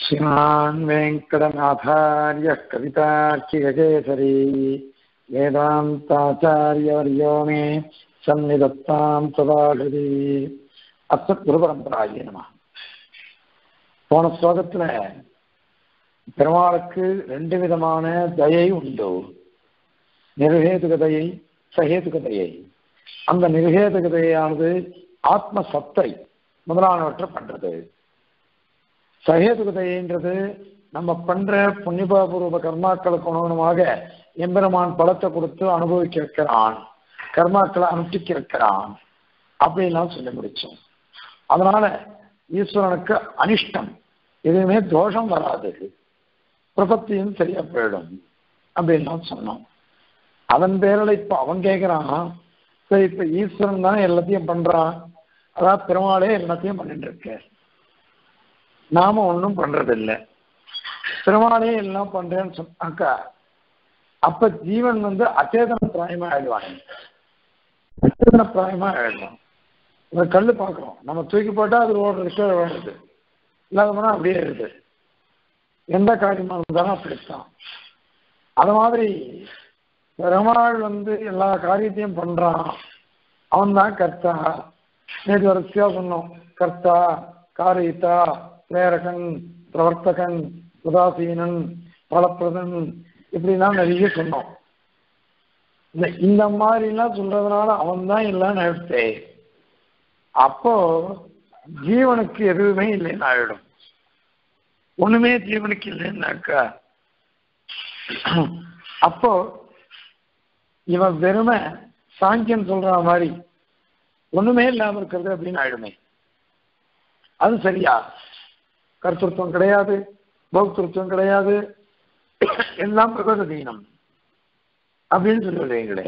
श्रीमान् वेङ्कटनाथार्यः कवितार्किगकेसरी वेदान्ताचार्यवर्यो मे सन्निधत्तां सदाहृதி அசத் குருபரம்பராய நம போன ஸ்லோகத்துல பெருமாளுக்கு ரெண்டு விதமான தயை உண்டு நிர்ஹேதுக தயை சஹேதுக தயை அந்த நிர்ஹேதுக தயையானது ஆத்ம சத்தை முதலானவற்றை பண்றது சகேதுகதைன்றது நம்ம பண்ற புண்ணியபூர்வ கர்மாக்களுக்கு அனுகுணமாக எம்பெருமான் பலத்தை கொடுத்து அனுபவிக்க வைக்கிறான் கர்மாக்களை அனுஷ்டிக்க வைக்கிறான் அப்படின்லாம் சொல்லி முடிச்சோம் அதனால ஈஸ்வரனுக்கு அனிஷ்டம் எதுவுமே தோஷம் வராது பிரபத்தியும் சரியா போயிடும் அப்படின்லாம் சொன்னோம் அதன் பேரில் இப்ப அவன் கேட்கிறான் சரி இப்ப ஈஸ்வரன் தான் எல்லாத்தையும் பண்றான் அதான் பெருமாளே எல்லாத்தையும் பண்ணிட்டு இருக்கார் நாம ஒன்றும் பண்றதில்லை பெருமாளே எல்லாம் பண்றேன்னு சொன்னாக்கா அப்ப ஜீவன் வந்து அச்சேதன பிராயமா ஆயிடுவாங்க அச்சேதன பிராயமா ஆயிடுவான் இந்த கல் பார்க்குறோம் நம்ம தூக்கி போட்டா அது ஓடுறது கீழே வேணுது இல்லாத போனா அப்படியே இருக்குது எந்த காரியமா இருந்தாலும் அப்படித்தான் அது மாதிரி பெருமாள் வந்து எல்லா காரியத்தையும் பண்றான் அவன் தான் கர்த்தா நேற்று வரிசையா சொன்னோம் கர்த்தா காரியத்தா பிரேரகன் பிரவர்த்தகன் உதாசீனன் பலப்பிரதன் இப்படிலாம் நிறைய சொன்னோம் இந்த இந்த மாதிரிலாம் சொல்றதுனால அவன் தான் இல்லைன்னு எடுத்தே அப்போ ஜீவனுக்கு எதுவுமே இல்லைன்னு ஆயிடும் ஒண்ணுமே ஜீவனுக்கு இல்லைன்னாக்கா அப்போ இவன் வெறுமை சாங்கியன் சொல்ற மாதிரி ஒண்ணுமே இல்லாம இருக்கிறது அப்படின்னு ஆயிடுமே அது சரியா கர்த்தத்துவம் கிடையாது பௌத்தத்துவம் கிடையாது எல்லாம் பிரகதீனம் அப்படின்னு சொல்லுவீங்களே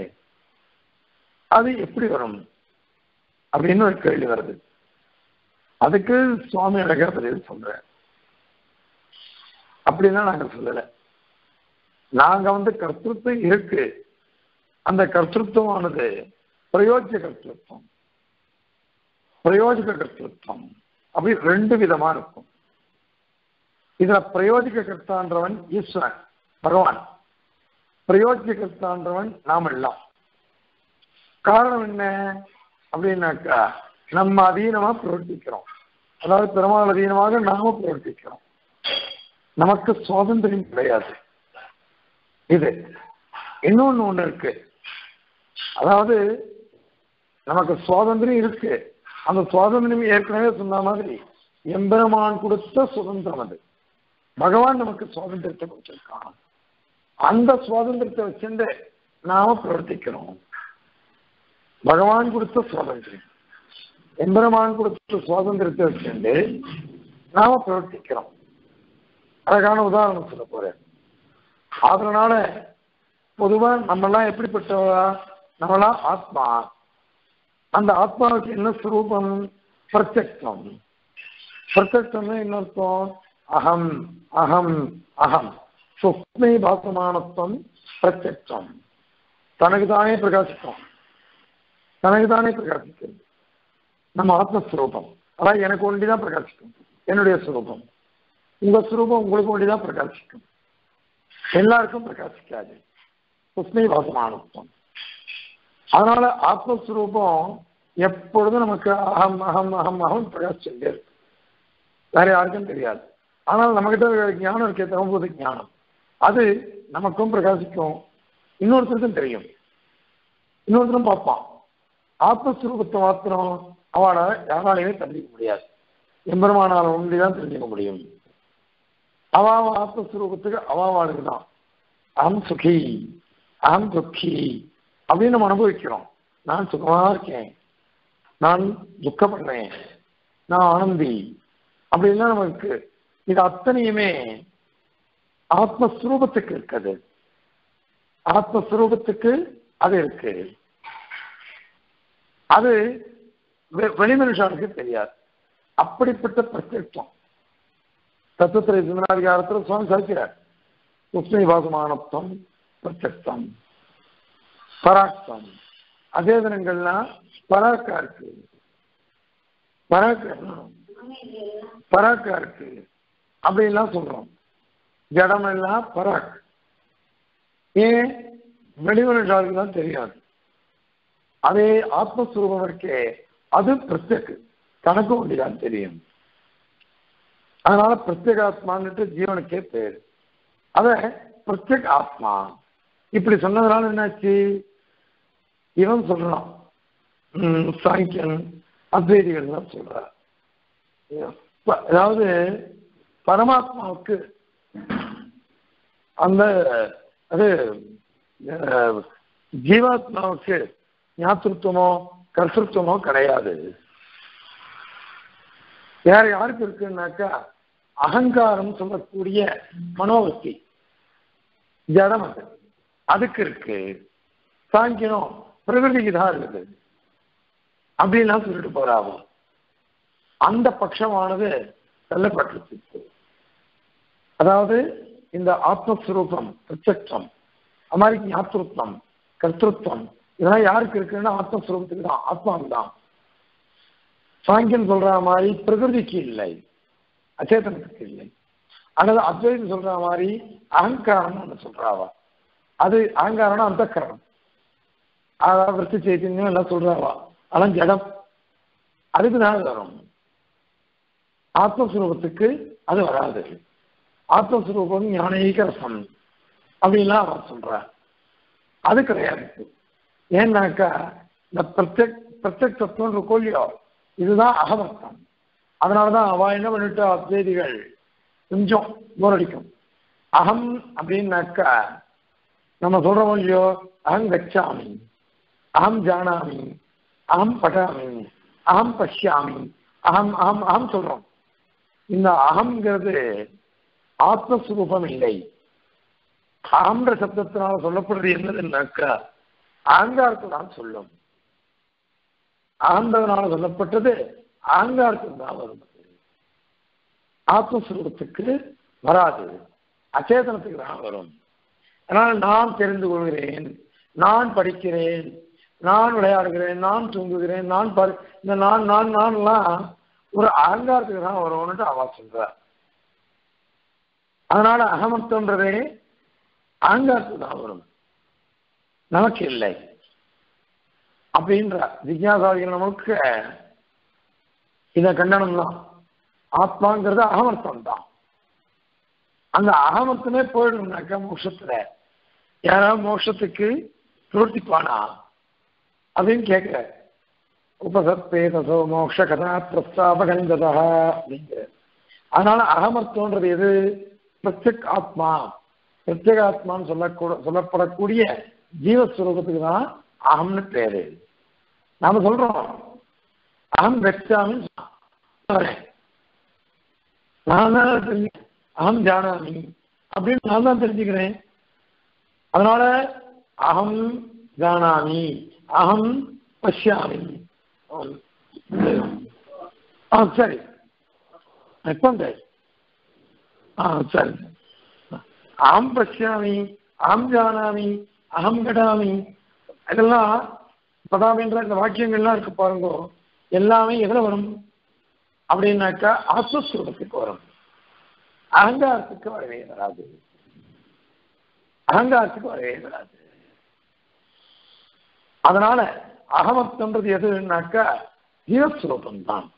அது எப்படி வரும் அப்படின்னு ஒரு கேள்வி வருது அதுக்கு சுவாமி அழகா பதில் சொல்ற அப்படிலாம் நாங்க சொல்லல நாங்க வந்து கர்த்தத்துவம் இருக்கு அந்த கர்த்தத்துவமானது பிரயோஜக கர்த்தத்துவம் பிரயோஜக கர்த்தத்துவம் அப்படி ரெண்டு விதமா இருக்கும் இதுல பிரயோஜக கர்த்தான்றவன் ஈஸ்வரன் பகவான் பிரயோஜக கர்த்தான்றவன் நாம் எல்லாம் காரணம் என்ன அப்படின்னாக்கா நம்ம அதீனமா பிரவர்த்திக்கிறோம் அதாவது பெருமாள் அதீனமாக நாம பிரவர்த்திக்கிறோம் நமக்கு சுவாதந்திரம் கிடையாது இது இன்னொன்னு ஒண்ணு இருக்கு அதாவது நமக்கு சுவாதந்திரம் இருக்கு அந்த சுவாதந்திரம் ஏற்கனவே சொன்ன மாதிரி எம்பெருமான் கொடுத்த சுதந்திரம் அது பகவான் நமக்கு சுவாதந்திரத்தை கொடுத்திருக்கான் அந்த சுவாதந்திரத்தை வச்சுட்டு நாம பிரவர்த்திக்கிறோம் பகவான் கொடுத்த சுவாதந்திரம் எம்பெருமான் கொடுத்த சுவாதந்திரத்தை வச்சுட்டு நாம பிரவர்த்திக்கிறோம் அழகான உதாரணம் சொல்ல போறேன் அதனால பொதுவா நம்மெல்லாம் எப்படிப்பட்டவா நம்மளாம் ஆத்மா அந்த ஆத்மாவுக்கு என்ன ஸ்வரூபம் பிரத்யக்தம் பிரத்யக்தம் என்ன அர்த்தம் அகம் அகம் அகம் சுப்னை பாசமானத்துவம் பிரத்யக்தம் தனக்கு தானே பிரகாசிக்கும் தனக்கு தானே பிரகாசிக்கிறது நம்ம ஆத்மஸ்வரூபம் அதான் எனக்கு ஒண்டிதான் பிரகாசிக்கும் என்னுடைய ஸ்வரூபம் உங்க ஸ்வரூபம் உங்களுக்கு ஒண்டிதான் பிரகாசிக்கும் எல்லாருக்கும் பிரகாசிக்காது சுப்னை பாசமானத்துவம் அதனால ஆத்மஸ்வரூபம் எப்பொழுதும் நமக்கு அகம் அகம் அகம் அகம் பிரகாசிச்சுட்டே இருக்கு வேற யாருக்கும் தெரியாது ஆனால் நம்மகிட்ட ஞானம் இருக்கே தகும்போது ஞானம் அது நமக்கும் பிரகாசிக்கும் இன்னொருத்தருக்கும் தெரியும் இன்னொருத்தரும் பார்ப்பான் ஆத்மஸ்வரூபத்தை மாத்திரம் அவளை யாராலையுமே தெரிஞ்சிக்க முடியாது எம்பெருமானால ஒன்றிதான் தெரிஞ்சுக்க முடியும் அவ ஆத்மஸ்வரூபத்துக்கு அவாவாளுக்கு தான் அகம் சுகி அகம் துக்கி அப்படின்னு நம்ம அனுபவிக்கிறோம் நான் சுகமா இருக்கேன் நான் துக்கப்படுறேன் நான் ஆனந்தி அப்படின்லாம் நமக்கு இது அத்தனையுமே ஆத்மஸ்வரூபத்துக்கு இருக்குது ஆத்மஸ்வரூபத்துக்கு அது இருக்கு அது வெளிமனுஷனுக்கு தெரியாது அப்படிப்பட்ட பிரத்யட்சம் தத்துவத்திரை சிந்தனாதிகாரத்தில் சுவாமி சாதிக்கிறார் உஷ்ணை வாசமானத்துவம் பிரத்யக்தம் பராக்தம் அதேதனங்கள்லாம் பராக்கா இருக்கு பராக்கா பராக்கா இருக்கு அப்படின்லாம் சொல்றோம் ஜடம் எல்லாம் பராக் ஏன் வெளிவனுக்கு தான் தெரியாது அதே ஆத்மஸ்வரூபம் இருக்கே அது பிரத்யக்கு கணக்கு ஒண்டிதான் தெரியும் அதனால பிரத்யேகாத்மான்னுட்டு ஜீவனுக்கே பேர் அத பிரத்யேக ஆத்மா இப்படி சொன்னதுனால என்னாச்சு இவன் சொல்றான் உம், சாங்கியன் அத்வைதிகள் தான் சொல்றார் ப- அதாவது பரமாத்மாவுக்கு அந்த அது அஹ், ஜீவாத்மாவுக்கு ஞாத்திருத்தமோ கர்த்தத்துவமோ கிடையாது வேற யாருக்கு இருக்குன்னாக்கா அகங்காரம் சொல்லக்கூடிய மனோவத்தி ஜடம் அது அதுக்கு இருக்கு சாங்கியம் பிரகிருதிக்கு தான் இருக்குது அப்படின்லாம் சொல்லிட்டு போறாவோ அந்த பட்சமானது தள்ளப்பட்டிருக்கு அதாவது இந்த ஆத்மஸ்வரூபம் பிரத்யட்சம் அது மாதிரி ஞாத்திருத்தம் கர்த்தத்துவம் இதெல்லாம் யாருக்கு இருக்குன்னா ஆத்மஸ்வரூபத்துக்கு தான் ஆத்மாவுக்கு தான் சாங்கியன் சொல்ற மாதிரி பிரகிருதிக்கு இல்லை அச்சேதனத்துக்கு இல்லை அல்லது அத்வைதம் சொல்ற மாதிரி அகங்காரம் ஒன்று சொல்றாவா அது அகங்காரம்னா அந்த கரணம் அதாவது விருத்தி சைத்தன்யம் எல்லாம் சொல்றாவா அதெல்லாம் ஜடம் அதுக்கு தான் வரும் ஆத்மஸ்வரூபத்துக்கு அது வராது ஆத்மஸ்வரூபம் ஞானீக ரசம் அப்படின்லாம் அவர் சொல்றார் அது கிடையாது ஏன்னாக்கா இந்த பிரத்யக் பிரத்யக் தத்துவம் இருக்கோ இல்லையோ இதுதான் அகமர்த்தம் அதனாலதான் அவ என்ன பண்ணிட்டு அத்வைதிகள் கொஞ்சம் போரடிக்கும் அகம் அப்படின்னாக்கா நம்ம சொல்றோம் இல்லையோ அகம் கச்சாமி அகம் ஜானாமி அகம் பட்டாமி அகம் பஷ்யாமி அகம் அகம் அகம் சொல்றோம் இந்த அகம்ங்கிறது ஆத்மஸ்வரூபம் இல்லை அகம்ன்ற சப்தத்தினால சொல்லப்படுறது என்னதுன்னாக்கா அகங்காரத்தை தான் சொல்லும் அகந்ததனால சொல்லப்பட்டது அகங்காரத்துக்கு தான் வரும் ஆத்மஸ்வரூபத்துக்கு வராது அச்சேதனத்துக்கு தான் வரும் அதனால் நான் தெரிந்து கொள்கிறேன் நான் படிக்கிறேன் நான் விளையாடுகிறேன் நான் தூங்குகிறேன் நான் பரி இந்த நான் நான் நான்லாம் ஒரு அகங்காரத்துக்கு தான் வரும்னுட்டு அவா சொல்றார் அதனால அகமத்தன்றதே அகங்காரத்துக்கு தான் வரும் நமக்கு இல்லை அப்படின்ற ஜிக்யாசாதிகள் நமக்கு இத கண்டனம் தான் ஆத்மாங்கிறது அகமர்த்தம் தான் அந்த அகமத்தமே போயிடும்னாக்கா மோட்சத்துல யாராவது மோட்சத்துக்கு பிரவர்த்திப்பானா அப்படின்னு கேட்கிற உபசத்பேதசோ மோக்ஷ கதா பிரஸ்தாபகந்ததா அப்படிங்கிற அதனால அகமர்த்தம்ன்றது எது பிரத்யக் ஆத்மா பிரத்யேக ஆத்மான்னு சொல்லக்கூட சொல்லப்படக்கூடிய ஜீவஸ்வரூபத்துக்கு தான் அகம்னு பேரு நாம சொல்றோம் அகம் வெச்சாமி நான் தான் தெரிஞ்சு அகம் ஜானாமி அப்படின்னு நான் தான் தெரிஞ்சுக்கிறேன் அதனால அகம் ஜானாமி அகம் பஷ்யாமி ஆ சரி எப்போ ஆ சரி அகம் பஷ்யாமி அகம் ஜானாமி அகம் கடாமி இதெல்லாம் பதாமின்ற இந்த வாக்கியங்கள்லாம் இருக்கு பாருங்க எல்லாமே எதுல வரும் அப்படின்னாக்கா ஆத்மஸ்வரூபத்துக்கு வரும் அகங்காரத்துக்கு வரவே வராது அகங்காரத்துக்கு வரவே வராது அதனால அகமத்தன்றது எதுனாக்கா ஜீவஸ்வரூபம் தான்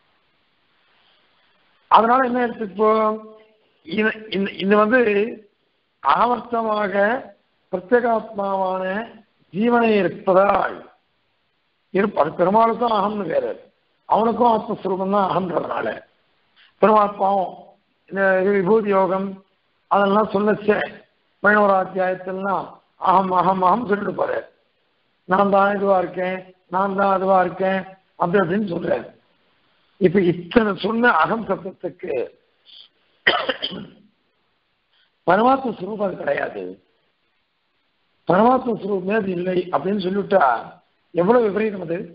அதனால என்ன எடுத்துப்போம் இது இந்த- இது வந்து ஆவர்த்தமாக பிரத்யேகாத்மாவான ஜீவனை இருப்பதால் இருப்பார் பெருமாளுக்கும் அகம்னு வேறு அவனுக்கும் ஆத்மஸ்வரூபம் தான் அகன்றதுனால பெருமாத்மாவும் இந்த இது விபூதி யோகம் அதெல்லாம் சொல்லச்சே பதினோரா அத்தியாயத்திலாம் அகம் அகம் அகம் சொல்லிட்டு போறாரு நான் தான் இதுவா இருக்கேன் நான் தான் அதுவா இருக்கேன் அப்படி அப்படின்னு சொல்றாரு இப்ப இத்தனை சொன்ன அகம் சப்தத்துக்கு பரமாத்ம சுரூபம் அது கிடையாது பரமாத்ம சுரூபமே அது இல்லை அப்படின்னு சொல்லிவிட்டா எவ்வளவு விபரீதம் அது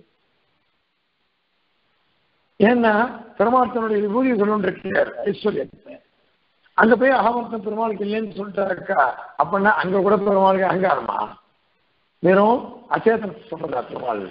ஏன்னா பெருமாத்தனுடைய விபூதி சொல்லணும் இருக்கிறார் ஐஸ்வர்யத்தை அங்க போய் அகமர்த்தம் பெருமாளுக்கு இல்லைன்னு சொல்லிட்டாருக்கா அப்படின்னா அங்க கூட பெருமாளுக்கு அகங்காரமா வெறும் அச்சேதனத்தை சொல்றதா பெருமாள்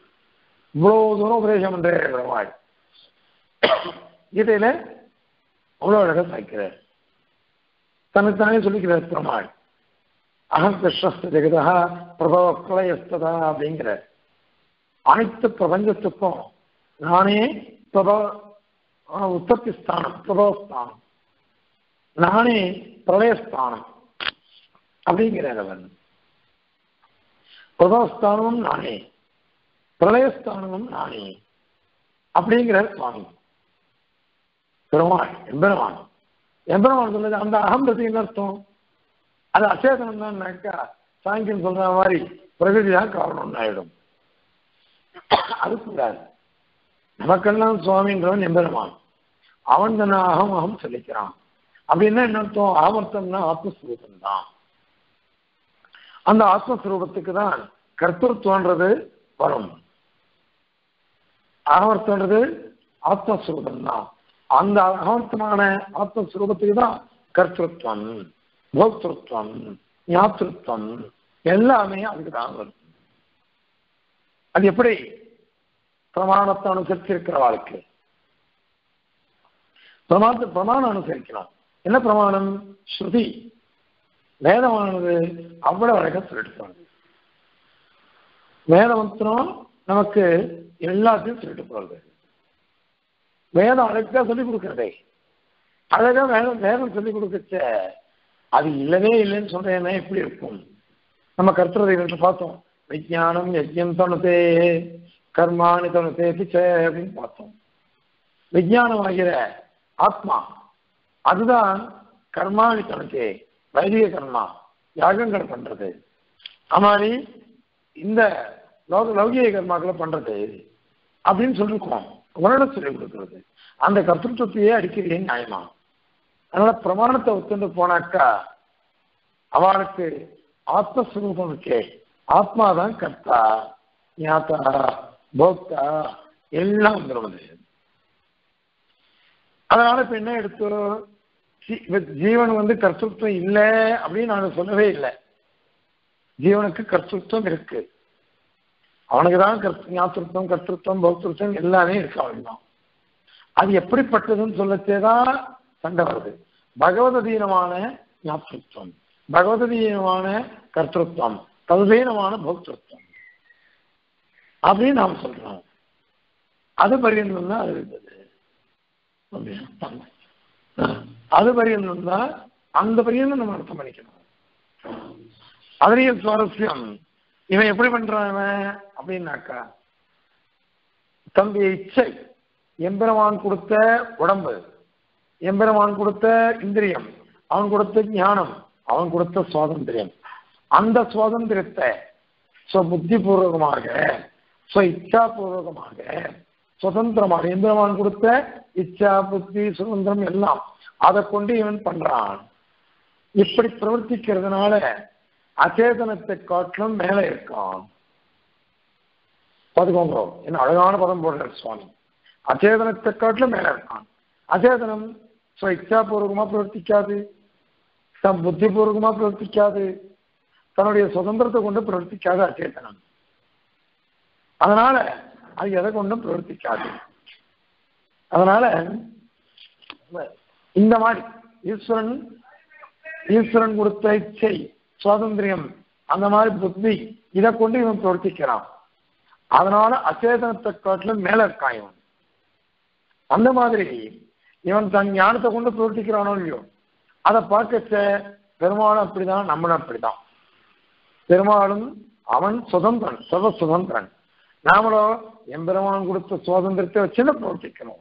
இவ்வளவு தூரம் உபதேசம் பண்ற பெருமாள் கீதையில அவ்வளோ அழகா சாய்க்கிறார் தனக்குத்தானே சொல்லிக்கிறார் பெருமாள் அகம் கிருஷ்ணஸ்த ஜெகதா பிரபவ பிரளயஸ்ததா அப்படிங்கிற அனைத்து பிரபஞ்சத்துக்கும் நானே பிரபவ ஆஹ், உற்பத்தி ஸ்தானம் பிரபவஸ்தானம் நானே பிரளயஸ்தானம் அப்படிங்கிறார் அவன் பிரபவஸ்தானமும் நானே பிரளயஸ்தானமும் நானே அப்படிங்கிறார் சுவாமி பெருமாள் எம்பெருமான் எம்பெருமான் சொல்லுது அந்த அகம்ன்றது என்ன அர்த்தம் அது அச்சேதனம் தான்னாக்கா சாங்கியம் சொல்ற மாதிரி பிரகிருதி தான் காரணம்னு ஆயிடும் அது கூடாது நமக்கெல்லாம் சுவாமின்றவன் எம்பெருமான் அவன் தன்னை அகம் அகம் சொல்லிக்கிறான் அப்படின்னா என்ன அர்த்தம் ஆவர்த்தம்னா ஆத்மஸ்வரூபம் தான் அந்த ஆத்மஸ்வரூபத்துக்கு தான் கர்த்தத்துவன்றது வரும் அகவர்த்தன்றது ஆத்மஸ்வரூபம் தான் அந்த அகவர்த்தமான ஆத்மஸ்வரூபத்துக்கு தான் கர்த்தத்துவம் போக்திருத்வம் ஞாத்திருத்வம் எல்லாமே அதுக்கு தான் வரும் அது எப்படி பிரமாணத்தை அனுசரிச்சிருக்கிற வாழ்க்கை பிரமாணத்தை பிரமாணம் அனுசரிக்கலாம் என்ன பிரமாணம் ஸ்ருதி வேதமானது அவ்வளவு அழகா சொல்லிட்டு போகுது வேதமந்திரம் நமக்கு எல்லாத்தையும் சொல்லிட்டு போறது வேதம் அழகா சொல்லிக் கொடுக்கறதே அழகா வேதம் வேதம் சொல்லிக் கொடுக்கச்ச அது இல்லவே இல்லைன்னு சொல்றேன்னா எப்படி இருக்கும் நம்ம கர்த்தரை பார்த்தோம் விஜயானம் யஜ்யம் தனுதே கர்மானி தனுதே பிச்சை அப்படின்னு பார்த்தோம் விஜயானம் ஆகிற ஆத்மா அதுதான் கர்மானி தனுதே வைதிக கர்மா யாகங்கள் பண்றது அது மாதிரி இந்த லோக லௌகிக கர்மாக்களை பண்றது அப்படின்னு சொல்லிருக்கோம் வருடம் சொல்லி கொடுக்கிறது அந்த கர்த்தத்துவத்தையே அடிக்கிறீங்க நியாயமா அதனால பிரமாணத்தை ஒத்துண்டு போனாக்கா அவளுக்கு ஆத்மஸ்வரூபம் இருக்கே ஆத்மாதான் கர்த்தா ஞாத்தா போக்தா எல்லாம் வந்துடுவது அதனால இப்ப என்ன எடுத்து ஜீ- இப்ப ஜீவன் வந்து கர்த்தத்துவம் இல்லை அப்படின்னு நான் சொல்லவே இல்லை ஜீவனுக்கு கர்த்தத்துவம் இருக்கு அவனுக்கு தான் கர்த்த ஞாத்திருத்தம் கர்த்தத்துவம் பௌத்திருத்தம் எல்லாமே இருக்கு அவனுக்கு தான் அது எப்படிப்பட்டதுன்னு சொல்லச்சே தான் சண்டை வருது பகவதீனமான ஞாபகத்துவம் பகவதீனமான கர்த்தத்துவம் ததுதீனமான பௌத்திருத்தம் அப்படின்னு நாம் சொல்றோம் அது பரியந்தம் தான் அது இருந்தது அப்படின்னு. அது பரியந்தம் தான் அந்த பரியந்தம் நம்ம அர்த்தம் பண்ணிக்கணும் அதுலயும் சுவாரஸ்யம் இவன் எப்படி பண்றான் இவன் அப்படின்னாக்கா தம்பி இச்சை எம்பெருமான் கொடுத்த உடம்பு எம்பெருமான் கொடுத்த இந்திரியம் அவன் கொடுத்த ஞானம் அவன் கொடுத்த சுவாதந்திரியம் அந்த சுவாதந்திரத்தை புத்திபூர்வகமாக ஸ்வ இச்சாபூர்வகமாக சுதந்திரமாக எம்பெருமான் கொடுத்த இச்சா புத்தி சுதந்திரம் எல்லாம் அதை கொண்டு இவன் பண்றான் இப்படி பிரவர்த்திக்கிறதுனால அச்சேதனத்தை காட்டிலும் மேல இருக்கான் பார்த்துக்கோங்க என்ன அழகான பதம் போடுறார் சுவாமி அச்சேதனத்தை காட்டிலும் மேல இருக்கான் அச்சேதனம் ஸ்வ இச்சாபூர்வகமா பிரவர்த்திக்காது தம் புத்திபூர்வகமா பிரவர்த்திக்காது தன்னுடைய சுதந்திரத்தை கொண்டு பிரவர்த்திக்காது அச்சேதனம் அதனால அது எதை கொண்டும் பிரவர்த்திக்காது அதனால இந்த மாதிரி ஈஸ்வரன் ஈஸ்வரன் கொடுத்த இச்சை சுவாதந்திரியம் அந்த மாதிரி புத்தி இதை கொண்டு இவன் பிரவர்த்திக்கிறான் அதனால அச்சேதனத்தை காட்டிலும் மேல இருக்கான் இவன் அந்த மாதிரி இவன் தன் ஞானத்தை கொண்டு பிரவர்த்திக்கிறானோ இல்லையோ அதை பார்க்கச்ச பெருமாளும் அப்படிதான் நம்மளும் அப்படிதான் பெருமாளும் அவன் சுதந்திரன் சுத சுதந்திரன் நாமளோ எம்பெருமான் கொடுத்த சுதந்திரத்தை வச்சுன்னு பிரவர்த்திக்கணும்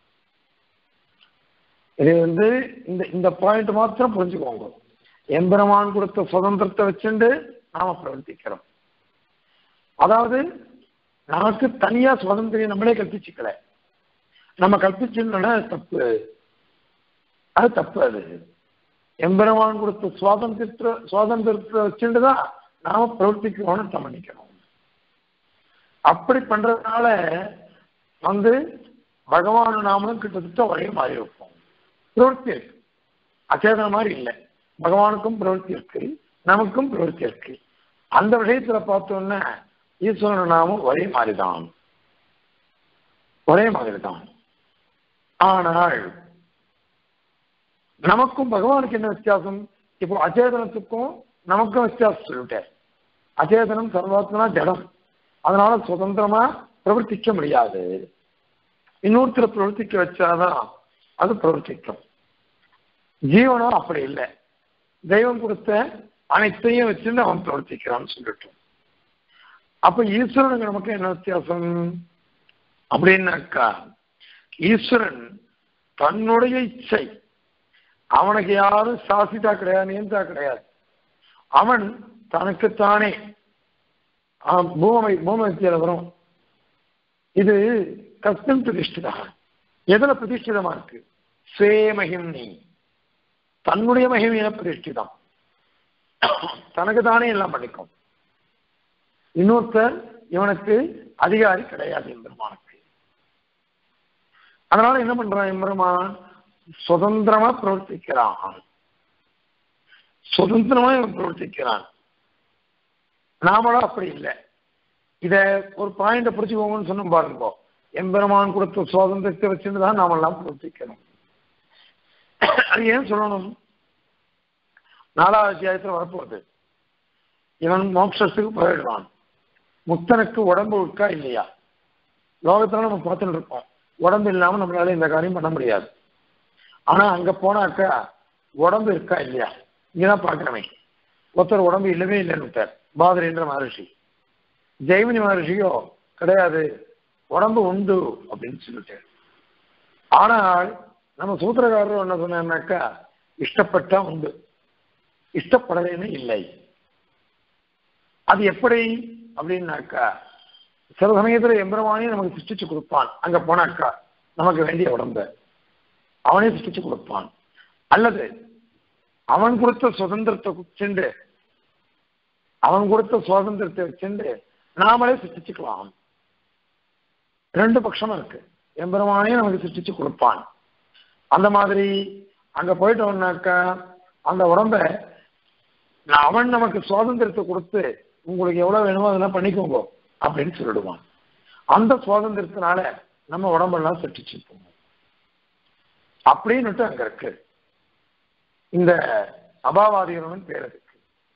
இது வந்து இந்த இந்த பாயிண்ட் மாத்திரம் புரிஞ்சுக்கோங்க எம்பெருமான் கொடுத்த சுதந்திரத்தை வச்சுண்டு நாம பிரவர்த்திக்கிறோம் அதாவது நமக்கு தனியா சுதந்திரம் நம்மளே கற்பிச்சுக்கல நம்ம கற்பிச்சுன்னா தப்பு அது தப்பு அது எம்பெருமான் கொடுத்த சுவாதந்திரத்தை சுவாதந்திரத்தை வச்சுட்டு தான் நாம பிரவர்த்திக்கணும்னு அர்த்தம் பண்ணிக்கணும் அப்படி பண்றதுனால வந்து பகவான் நாமளும் கிட்டத்தட்ட ஒரே மாதிரி இருப்போம் பிரவருத்தி இருக்கு அச்சேதன மாதிரி இல்லை பகவானுக்கும் பிரவருத்தி இருக்கு நமக்கும் பிரவருத்தி இருக்கு அந்த விஷயத்துல பார்த்தோம்னா ஈஸ்வரன் நாமும் ஒரே மாதிரி தான் ஒரே மாதிரி தான் ஆனால் நமக்கும் பகவானுக்கு என்ன வித்தியாசம் இப்போ அச்சேதனத்துக்கும் நமக்கும் வித்தியாசம் சொல்லிட்டேன் அச்சேதனம் சர்வாத்மனா ஜடம் அதனால சுதந்திரமா பிரவர்த்திக்க முடியாது இன்னொருத்தர் பிரவர்த்திக்க வச்சாதான் அது பிரவர்த்திக்கும் ஜீவனும் அப்படி இல்லை தெய்வம் கொடுத்த அனைத்தையும் வச்சுன்னு அவன் பிரவர்த்திக்கிறான்னு சொல்லிட்டோம் அப்ப ஈஸ்வரனுக்கு நமக்கு என்ன வித்தியாசம் அப்படின்னாக்கா ஈஸ்வரன் தன்னுடைய இச்சை அவனுக்கு யாரும் சாசிதா கிடையாது நியந்தா கிடையாது அவன் தனக்குத்தானே பூமி பூமி வித்தியில வரும் இது கஸ்தம் பிரதிஷ்டிதா எதுல பிரதிஷ்டிதமா இருக்கு ஸ்வே மகிம்னி தன்னுடைய மகிமையில பிரதிஷ்டிதம் தனக்கு தானே எல்லாம் பண்ணிக்கும் இன்னொருத்தர் இவனுக்கு அதிகாரி கிடையாது எம்பெருமானுக்கு அதனால என்ன பண்றான் எம்பெருமான் சுதந்திரமா பிரவர்த்திக்கிறான் சுதந்திரமா இவன் பிரவர்த்திக்கிறான் நாமளும் அப்படி இல்லை இத ஒரு பாயிண்ட புரிச்சுக்கோங்கன்னு சொன்ன பாருங்க எம்பெருமான் கொடுத்த சுதந்திரத்தை வச்சுட்டு தான் நாமெல்லாம் பிரவர்த்திக்கணும் அது ஏன் சொல்லணும் நாலாவது அத்தியாயத்தில் வரப்போகுது இவன் மோட்சத்துக்கு போயிடுவான் முக்தனுக்கு உடம்பு இருக்கா இல்லையா லோகத்துல நம்ம பார்த்துட்டு இருக்கோம் உடம்பு இல்லாம நம்மளால இந்த காரியம் பண்ண முடியாது ஆனா அங்க போனாக்கா உடம்பு இருக்கா இல்லையா இங்கதான் பாக்குறமே ஒருத்தர் உடம்பு இல்லவே இல்லைன்னு பாதரேந்திர மகர்ஷி ஜெய்மினி மகர்ஷியோ கிடையாது உடம்பு உண்டு அப்படின்னு சொல்லிட்டு ஆனால் நம்ம சூத்திரக்காரர் என்ன சொன்னாக்கா இஷ்டப்பட்டா உண்டு இஷ்டப்படலைன்னு இல்லை அது எப்படி அப்படின்னாக்கா சில சமயத்துல எம்பெருமானே நமக்கு சிருஷ்டிச்சு கொடுப்பான் அங்க போனாக்கா நமக்கு வேண்டிய உடம்ப அவனே சிருஷ்டிச்சு கொடுப்பான் அல்லது அவன் கொடுத்த சுதந்திரத்தை சென்று அவன் கொடுத்த சுதந்திரத்தை சென்று நாமளே சிருஷ்டிச்சுக்கலாம் ரெண்டு பட்சமும் இருக்கு எம்பெருமானே நமக்கு சிருஷ்டிச்சு கொடுப்பான் அந்த மாதிரி அங்க போயிட்டோம்னாக்கா அந்த உடம்ப அவன் நமக்கு சுதந்திரத்தை கொடுத்து உங்களுக்கு எவ்வளவு வேணுமோ அதெல்லாம் பண்ணிக்கோங்க அப்படின்னு சொல்லிடுவான் அந்த சுதந்திரத்தினால நம்ம உடம்பெல்லாம் சிருஷ்டிச்சுப்போம் அப்படின்னுட்டு அங்க இருக்கு இந்த அபாவாதிகரன் பேர் இருக்கு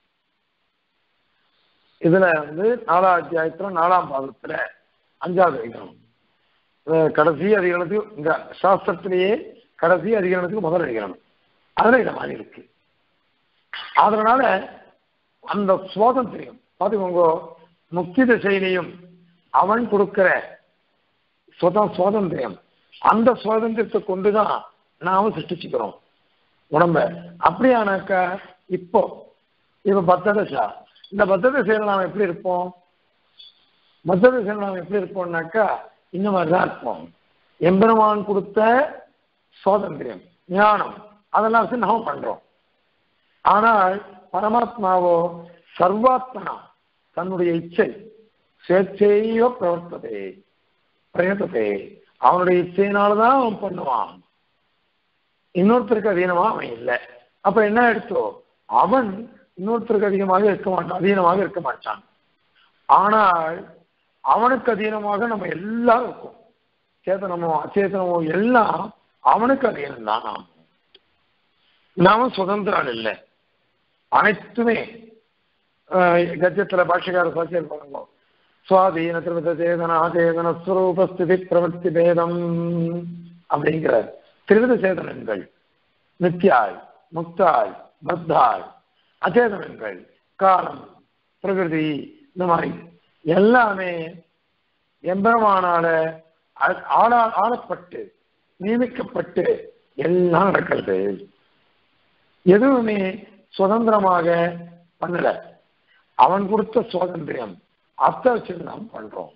இதுல வந்து நாலாம் அத்தியாயத்துல நாலாம் பாதத்துல அஞ்சாவது அதிகரணம் கடைசி அதிகரணத்துக்கு இந்த சாஸ்திரத்திலேயே கடைசி அதிகரணத்துக்கு முதல் அதிகரணம் அதுல இத மாதிரி இருக்கு அதனால அந்த சுவாதந்திரியம் பாத்துக்கோங்க முக்தி திசையிலையும் அவன் கொடுக்கிற சுத சுவாதந்திரியம் அந்த சுவாதந்திரத்தை கொண்டுதான் நாம சிருஷ்டிச்சுக்கிறோம் உடம்ப அப்படியானாக்கா இப்போ இப்ப பத்த தசா இந்த பத்த திசையில நாம் எப்படி இருப்போம் பத்த திசையில நாம் எப்படி இருப்போம்னாக்கா இந்த மாதிரிதான் இருப்போம் எம்பெருமான் கொடுத்த சுவாதந்திரியம் ஞானம் அதெல்லாம் வச்சு நாம பண்றோம் ஆனால் பரமாத்மாவோ சர்வாத்மனா தன்னுடைய இச்சை சுயேச்சையோ பிரவர்த்ததே பிரயத்ததே அவனுடைய இச்சையினாலதான் அவன் பண்ணுவான் இன்னொருத்தருக்கு அதீனமா அவன் இல்லை அப்ப என்ன எடுத்தோ அவன் இன்னொருத்தருக்கு அதிகமாக இருக்க மாட்டான் அதீனமாக இருக்க மாட்டான் ஆனால் அவனுக்கு அதீனமாக நம்ம எல்லாம் இருக்கும் சேதனமோ அச்சேதனமோ எல்லாம் அவனுக்கு அதீனம் தான் நாம் நாம சுதந்திரம் இல்லை அனைத்துமே கஜத்துல பாஷகார சாட்சியர் பண்ணுங்க சுவாதீன திருவித சேதன ஆச்சேதன ஸ்வரூபஸ்திதி பிரவர்த்தி பேதம் அப்படிங்கிறார் திருவித சேதனங்கள் நித்யாய் முக்தாய் பத்தாய் அச்சேதனங்கள் காலம் பிரகிருதி இந்த மாதிரி எல்லாமே எம்பெருமானால ஆளா ஆளப்பட்டு நியமிக்கப்பட்டு எல்லாம் நடக்கிறது எதுவுமே சுதந்திரமாக பண்ணல அவன் கொடுத்த சுதந்திரம் அத்தை வச்சுட்டு நாம் பண்றோம்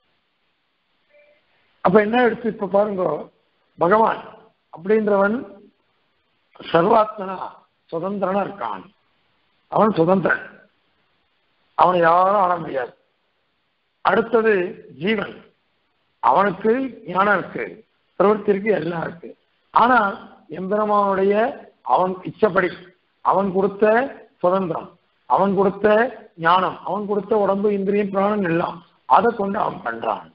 அப்ப என்ன எடுத்து இப்ப பாருங்க பகவான் அப்படின்றவன் சர்வாத்மனா சுதந்திரனா இருக்கான் அவன் சுதந்திரன் அவனை யாரும் ஆள முடியாது அடுத்தது ஜீவன் அவனுக்கு ஞானம் இருக்கு பிரவர்த்தி இருக்கு எல்லாம் இருக்கு ஆனா எம்பெருமானுடைய அவன் இச்சப்படி அவன் கொடுத்த சுதந்திரம் அவன் கொடுத்த ஞானம் அவன் கொடுத்த உடம்பு இந்திரியம் பிராணம் எல்லாம் அதை கொண்டு அவன் பண்றான்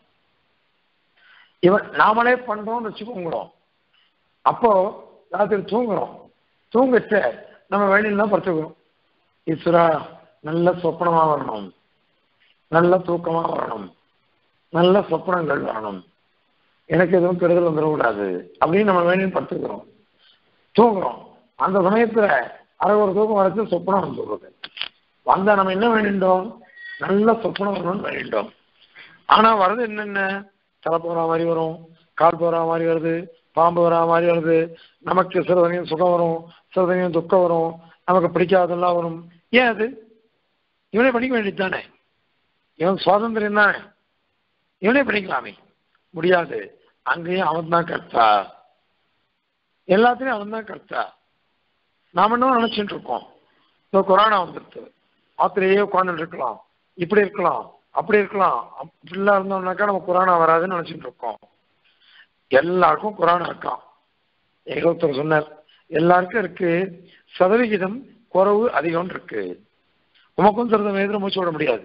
இவன் நாமளே பண்றோம்னு வச்சுக்கோங்கிறோம் அப்போ ராத்திரி தூங்குறோம் தூங்கச்ச நம்ம வெளியில தான் படுத்துக்கிறோம் ஈஸ்வரா நல்ல சொப்பனமா வரணும் நல்ல தூக்கமா வரணும் நல்ல சொப்பனங்கள் வரணும் எனக்கு எதுவும் கெடுதல் வந்துடக்கூடாது அப்படின்னு நம்ம வேணும் படுத்துக்கிறோம் தூங்குறோம் அந்த சமயத்துல அரை ஒரு தூக்கம் வரைக்கும் சொப்பனம் வந்துடுறது வந்தா நம்ம என்ன வேண்டிட்டோம் நல்ல சொப்பனம் வரணும்னு வேண்டிட்டோம் ஆனா வர்றது என்னென்ன தலை போற மாதிரி வரும் கால் போற மாதிரி வருது பாம்பு வரா மாதிரி வருது நமக்கு சில சமயம் சுகம் வரும் சில சமயம் துக்கம் வரும் நமக்கு பிடிக்காதெல்லாம் வரும் ஏன் அது இவனே படிக்க வேண்டியது தானே இவன் சுவாதந்திரம் தானே இவனே படிக்கலாமே முடியாது அங்கேயும் அவன் தான் கர்த்தா எல்லாத்துலயும் அவன் தான் கர்த்தா நாம என்ன நினைச்சிட்டு இருக்கோம் இப்போ கொரோனா வந்துருது ஆத்திரையே உட்காந்துட்டு இருக்கலாம் இப்படி இருக்கலாம் அப்படி இருக்கலாம் அப்படிலாம் இருந்தோம்னாக்கா நம்ம கொரோனா வராதுன்னு நினைச்சிட்டு இருக்கோம் எல்லாருக்கும் கொரோனா இருக்கான் எங்க ஒருத்தர் சொன்னார் எல்லாருக்கும் இருக்கு சதவிகிதம் குறைவு அதிகம் இருக்கு உமக்கும் சில சமயத்தில் மூச்சு விட முடியாது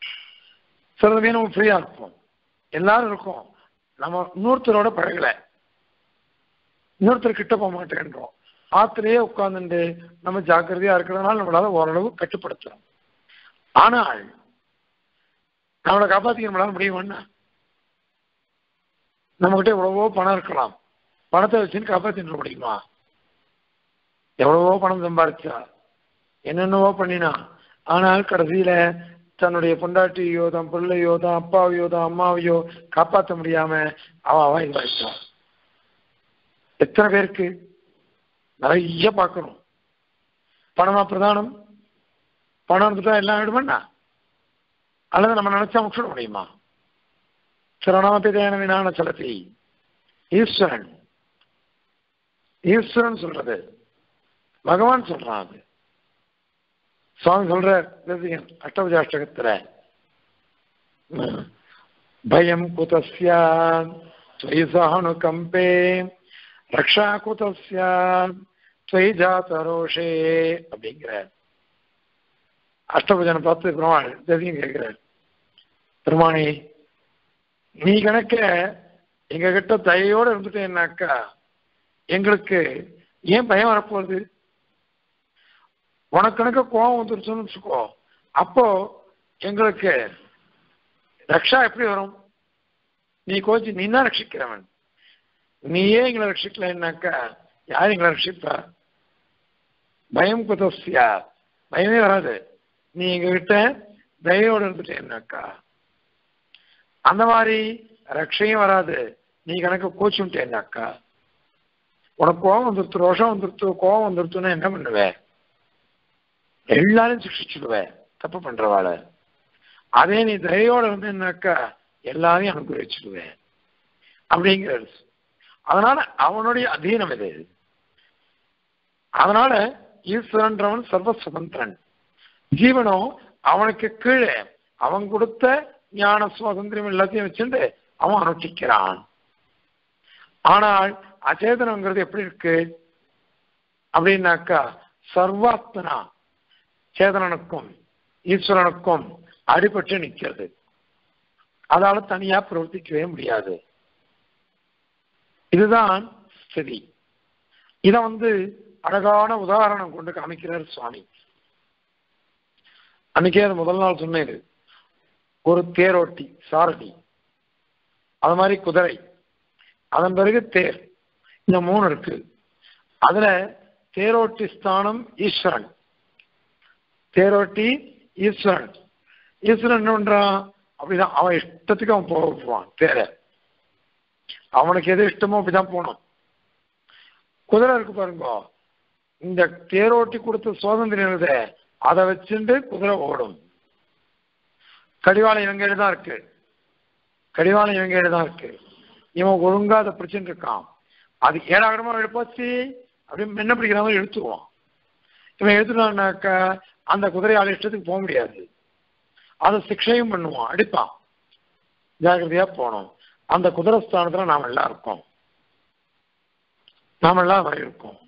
சில சமயம் நம்ம ஃப்ரீயா இருப்போம் எல்லாரும் இருக்கோம் நம்ம இன்னொருத்தரோட பழகல இன்னொருத்தர் கிட்ட போக மாட்டேன்றோம் ஆத்திரையே உட்கார்ந்துட்டு நம்ம ஜாக்கிரதையா இருக்கிறதுனால நம்மளால ஓரளவு கட்டுப்படுத்துறோம் ஆனால் நம்மளை காப்பாத்திக்க நம்மளால முடியுமாண்ணா நம்மகிட்ட எவ்வளவோ பணம் இருக்கலாம் பணத்தை வச்சுன்னு காப்பாத்திட்டு முடியுமா எவ்வளவோ பணம் சம்பாதிச்சா என்னென்னவோ பண்ணினா ஆனால் கடைசியில தன்னுடைய பொண்டாட்டியோ தன் பிள்ளையோ தான் அப்பாவையோ தான் அம்மாவையோ காப்பாற்ற முடியாம அவ அவ இதாயிட்டான் எத்தனை பேருக்கு நிறைய பார்க்கணும் பணமா பிரதானம் பணம் இருந்துட்டா எல்லாம் ஆயிடுமாண்ணா அல்லது நம்ம நினைச்சா முக்கிட முடியுமா சரணாபிதேன வினான சலத்தி ஈஸ்வரன் ஈஸ்வரன் சொல்றது பகவான் சொல்றான் அது சுவாமி சொல்ற அஷ்டபஜாஷ்டகத்துல பயம் குதஸ்யா துவயி சஹனுகம்பே ரக்ஷா குதஸ்யா துவயி ஜாத்தரோஷே அப்படிங்கிற அஷ்டபஜனை பார்த்து பெருமாள் தேசியம் கேட்கிறார் பெருமானி நீ கணக்க எங்க கிட்ட தயையோட இருந்துட்டேன்னாக்கா எங்களுக்கு ஏன் பயம் வரப்போகுது உனக்கு கணக்க கோபம் வந்துருச்சுன்னு வச்சுக்கோ அப்போ எங்களுக்கு ரக்ஷா எப்படி வரும் நீ கோச்சு நீ தான் ரட்சிக்கிறவன் நீயே எங்களை ரட்சிக்கலன்னாக்கா யார் எங்களை ரட்சிப்பா பயம் குதஸ்யா பயமே வராது நீ எங்ககிட்ட தயவோடு இருந்துட்டேன்னாக்கா அந்த மாதிரி ரக்ஷையும் வராது நீ கணக்கு கோச்சுட்டேன்னாக்கா உனக்கு கோபம் வந்துருத்து ரோஷம் வந்துருத்து கோபம் வந்துருத்துன்னா என்ன பண்ணுவேன் எல்லாரும் சிக்ஷிச்சுடுவேன் தப்பு பண்றவாள அதே நீ தயவோட இருந்தேன்னாக்கா எல்லாரையும் அனுகிரகிச்சுடுவேன் அப்படிங்கிறது அதனால அவனுடைய அதீனம் இது அதனால ஈஸ்வரன்றவன் சர்வ சுதந்திரன் ஜீவனும் அவனுக்கு கீழே அவன் கொடுத்த ஞான சுவாதந்திரம் எல்லாத்தையும் வச்சுட்டு அவன் அனுஷ்டிக்கிறான் ஆனால் அச்சேதனங்கிறது எப்படி இருக்கு அப்படின்னாக்கா சர்வாத்மனா சேதனனுக்கும் ஈஸ்வரனுக்கும் அடிபட்டு நிற்கிறது அதால தனியா பிரவர்த்திக்கவே முடியாது இதுதான் ஸ்திதி இத வந்து அழகான உதாரணம் கொண்டு காமிக்கிறார் சுவாமி அன்னைக்கே அது முதல் நாள் சொன்னேன் ஒரு தேரோட்டி சாரதி அது மாதிரி குதிரை அதன் பிறகு தேர் இந்த மூணு இருக்கு அதுல தேரோட்டி ஸ்தானம் ஈஸ்வரன் தேரோட்டி ஈஸ்வரன் ஈஸ்வரன் என்ன பண்றான் அப்படிதான் அவன் இஷ்டத்துக்கு அவன் போக போவான் தேர அவனுக்கு எது இஷ்டமோ அப்படிதான் போகணும் குதிரை இருக்கு பாருங்க இந்த தேரோட்டி கொடுத்த சுதந்திரம் இருக்குதே அதை வச்சுட்டு குதிரை ஓடும் கடிவாளம் இவங்க தான் இருக்கு கடிவாளம் இவங்க தான் இருக்கு இவன் ஒழுங்கா அதை பிடிச்சிட்டு இருக்கான் அது ஏழாகரமா எழுப்பாச்சு அப்படின்னு என்ன பிடிக்கிற மாதிரி இழுத்துக்குவான் இவன் எடுத்துட்டான்னாக்கா அந்த குதிரையால இஷ்டத்துக்கு போக முடியாது அதை சிக்ஷையும் பண்ணுவான் அடிப்பான் ஜாகிரதையா போனோம் அந்த குதிரை ஸ்தானத்துல நாம எல்லாம் இருக்கோம் நாம எல்லாம் வரை இருக்கோம்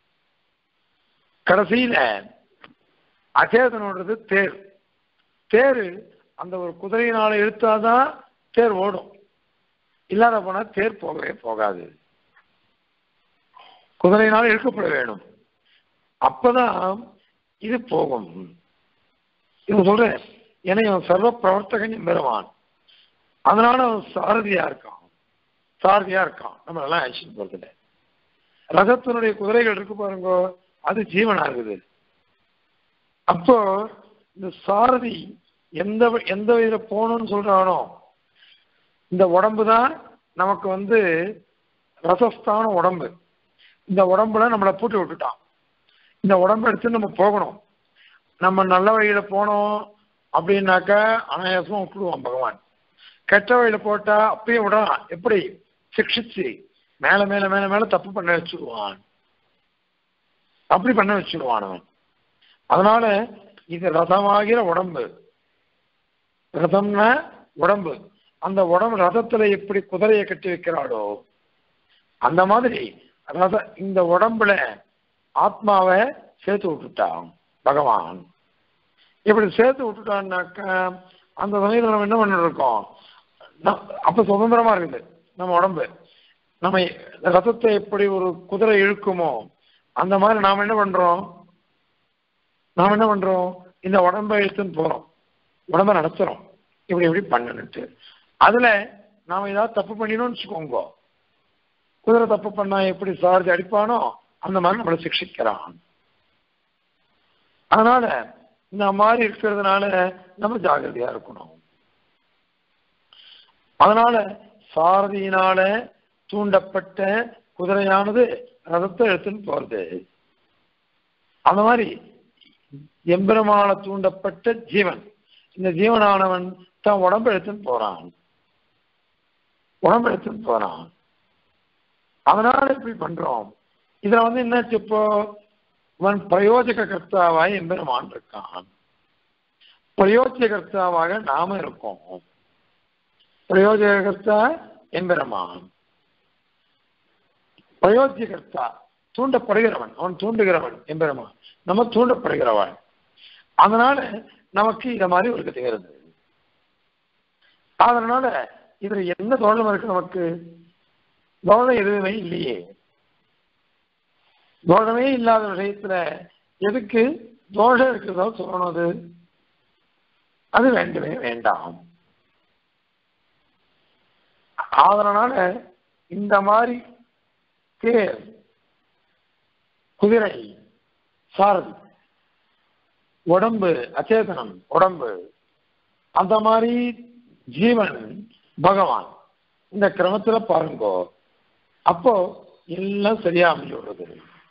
கடைசியில அச்சேதனோடது தேர் தேர் அந்த ஒரு குதிரையினால இழுத்தாதான் தேர் ஓடும் இல்லாத போனா தேர் போகவே போகாது குதிரையினால இழுக்கப்பட வேணும் அப்பதான் இது போகும் இவன் சொல்றேன் ஏன்னா இவன் சர்வ பிரவர்த்தகன் பெறுவான் அதனால அவன் சாரதியா இருக்கான் சாரதியா இருக்கான் நம்ம எல்லாம் ஆக்ஷன் போறதுல ரதத்தினுடைய குதிரைகள் இருக்கு பாருங்க அது ஜீவனா இருக்குது அப்போ இந்த சாரதி எந்த எந்த வழியில போகணும்னு சொல்றானோ இந்த உடம்பு தான் நமக்கு வந்து ரசஸ்தான உடம்பு இந்த உடம்புல நம்மளை பூட்டி விட்டுட்டான் இந்த உடம்பு எடுத்து நம்ம போகணும் நம்ம நல்ல வழியில போனோம் அப்படின்னாக்கா அனாயாசமா விட்டுடுவான் பகவான் கெட்ட வழியில போட்டா அப்பயே விடலாம் எப்படி சிக்ஷிச்சு மேல மேல மேல மேல தப்பு பண்ண வச்சுடுவான் அப்படி பண்ண வச்சுடுவான் அவன் அதனால இது ரதமாகிற உடம்பு ரதம்னா உடம்பு அந்த உடம்பு ரதத்துல எப்படி குதிரையை கட்டி வைக்கிறாளோ அந்த மாதிரி ரத இந்த உடம்புல ஆத்மாவை சேர்த்து விட்டுட்டான் பகவான் இப்படி சேர்த்து விட்டுட்டான்னாக்கா அந்த சமயத்தில் நம்ம என்ன பண்ணிட்டு இருக்கோம் ந- அப்ப சுதந்திரமா இருக்குது நம்ம உடம்பு நம்ம ரதத்தை எப்படி ஒரு குதிரை இழுக்குமோ அந்த மாதிரி நாம என்ன பண்றோம் நாம என்ன பண்றோம் இந்த உடம்பை இழுத்துன்னு போறோம் உடம்ப நடத்துறோம் இப்படி இப்படி பண்ணணுட்டு அதுல நாம ஏதாவது தப்பு பண்ணினோம்னு வச்சுக்கோங்க குதிரை தப்பு பண்ணா எப்படி சார்ஜ் அடிப்பானோ அந்த மாதிரி நம்மளை சிக்ஷிக்கிறான் அதனால இந்த மாதிரி இருக்கிறதுனால நம்ம ஜாகிரதையா இருக்கணும் அதனால சாரதியினால தூண்டப்பட்ட குதிரையானது ரதத்தை எடுத்துன்னு போறது அந்த மாதிரி எம்பெருமான தூண்டப்பட்ட ஜீவன் இந்த ஜீவனானவன் தன் உடம்பு எடுத்துன்னு போறான் உடம்பு எடுத்துன்னு போறான் அதனால இப்படி பண்றோம் இதுல வந்து என்னாச்சு இப்போ இவன் பிரயோஜக கர்த்தாவாய் எம்பெருமான் இருக்கான் பிரயோஜக கர்த்தாவாக நாம இருக்கோம் பிரயோஜக கர்த்தா எம்பெருமான் பிரயோஜ்ய கர்த்தா தூண்டப்படுகிறவன் அவன் தூண்டுகிறவன் எம்பெருமான் நம்ம தூண்டப்படுகிறவன் அதனால நமக்கு இத மாதிரி ஒரு கத்துகிறது அதனால இதுல என்ன தோழம் இருக்கு நமக்கு தோழம் எதுவுமே இல்லையே தோஷமே இல்லாத விஷயத்துல எதுக்கு தோஷம் இருக்கிறதோ சொல்லணும் அது அது வேண்டவே வேண்டாம் அதனால இந்த மாதிரி தேர் குதிரை சாரதி உடம்பு அச்சேதனம் உடம்பு அந்த மாதிரி ஜீவன் பகவான் இந்த கிரமத்துல பாருங்கோ அப்போ எல்லாம் சரியா அமைஞ்சு விடுறது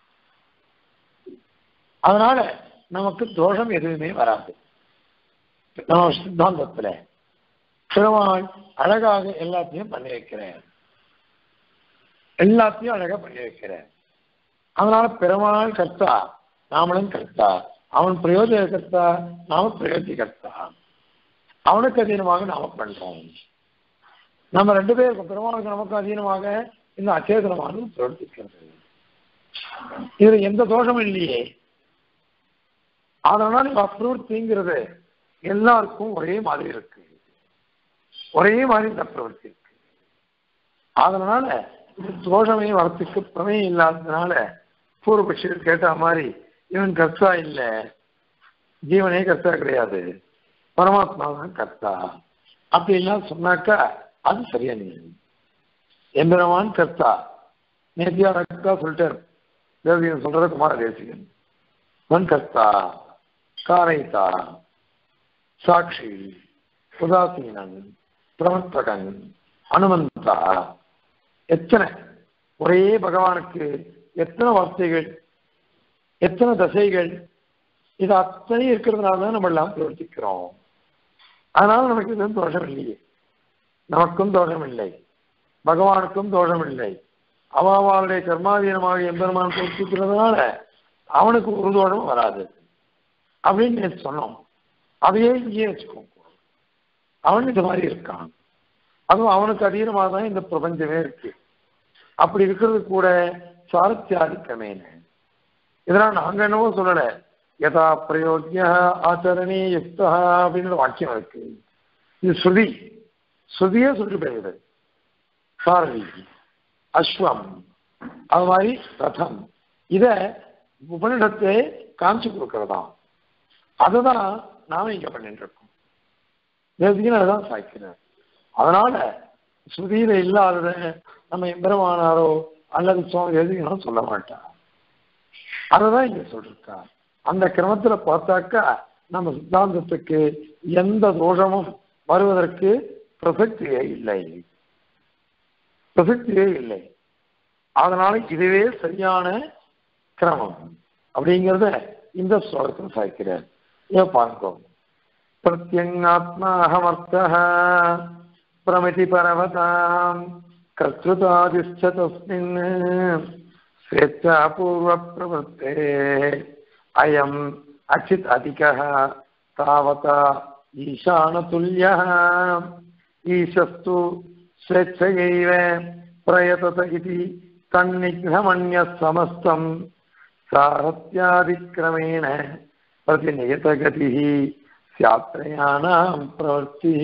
அதனால நமக்கு தோஷம் எதுவுமே வராது நம்ம சித்தாந்தத்துல பெருமாள் அழகாக எல்லாத்தையும் பண்ணி வைக்கிறேன் எல்லாத்தையும் அழகா பண்ணி வைக்கிறேன் அதனால பெருமாள் கர்த்தா நாமளும் கர்த்தா அவன் பிரயோஜன கர்த்தா நாம பிரயோஜன கர்த்தா அவனுக்கு அதீனமாக நாம பண்றோம் நம்ம ரெண்டு பேருக்கும் பெருமாளுக்கு நமக்கு அதீனமாக இந்த அச்சேதனமானது பிரவர்த்திக்கிறது இதுல எந்த தோஷமும் இல்லையே அதனால இந்த பிரவர்த்திங்கிறது எல்லாருக்கும் ஒரே மாதிரி இருக்கு ஒரே மாதிரி இந்த பிரவர்த்தி இருக்கு அதனால இது தோஷமே வரத்துக்கு பிரமேயம் இல்லாததுனால பூர்வபட்சிகள் கேட்ட மாதிரி இவன் கர்த்தா இல்ல ஜீவனே கர்த்தா கிடையாது பரமாத்மா தான் கர்த்தா அப்படின்லாம் சொன்னாக்கா அது சரியா நீங்க எம்பெருமான் கர்த்தா நேத்தியா கர்த்தா சொல்லிட்டார் தேவதியன் சொல்றது குமார தேசிகன் மன் கர்த்தா காரைத்தா சாட்சி உதாசீனன் பிரவர்த்தகன் அனுமந்தா எத்தனை ஒரே பகவானுக்கு எத்தனை வார்த்தைகள் எத்தனை தசைகள் இது அத்தனை இருக்கிறதுனால தான் நம்ம எல்லாம் பிரவர்த்திக்கிறோம் அதனால நமக்கு எதுவும் தோஷம் இல்லையே நமக்கும் தோஷம் இல்லை பகவானுக்கும் தோஷம் இல்லை அவாவாளுடைய கர்மாதீனமாக எம்பெருமான் பிரவர்த்திக்கிறதுனால அவனுக்கு ஒரு தோஷமும் வராது அப்படின்னு நேத்து சொன்னோம் அதையே இங்கேயே வச்சுக்கோங்க அவன் இது மாதிரி இருக்கான் அதுவும் அவனுக்கு அதீனமாக தான் இந்த பிரபஞ்சமே இருக்கு அப்படி இருக்கிறது கூட சாரத்தியாதிக்கமேன இதெல்லாம் நாங்க என்னவோ சொல்லல யதா பிரயோஜ்ய ஆச்சரணே யுக்தா அப்படின்னு வாக்கியம் இருக்கு இது ஸ்ருதி ஸ்ருதியே சொல்லி போயிடுது சாரதி அஸ்வம் அது மாதிரி ரதம் இத உபனிடத்தை காமிச்சு கொடுக்கறதாம் அதுதான் நாம இங்க பண்ணிட்டு இருக்கோம் தேசிகன் அதுதான் சாய்க்கிறார் அதனால ஸ்ருதியில இல்லாதத நம்ம எம்பெருமானாரோ அல்லது சுவாமி தேசிகனோ சொல்ல மாட்டார் அததான் இங்க சொல்லிருக்கா அந்த கிரமத்துல பார்த்தாக்கா நம்ம சித்தாந்தத்துக்கு எந்த தோஷமும் வருவதற்கு பிரசக்தியே இல்லை பிரசக்தியே இல்லை அதனால இதுவே சரியான கிரமம் அப்படிங்கிறத இந்த ஸ்லோகத்தில் சாய்க்கிறார் ஏன் பார்க்கும் பிரத்யங்காத்மா அகமர்த்தः பிரமிதி பரவதாம் கர்த்திருதாதிஷ்ட தஸ்மின் ஸ்வேச்சாபூர்வ பிரவృత్తే அயம் அச்சித் அதிகः தாவதா ஈசானதுல்யः ஈசஸ்து ஸ்வேच्छையைவ பிரயதத இதி தன்னிக்னமன்யः சமஸ்தம் சாரத்யாதிக்கிரமேண प्रतिनियतगतिः स्यात्रयाणां प्रवृत्तिः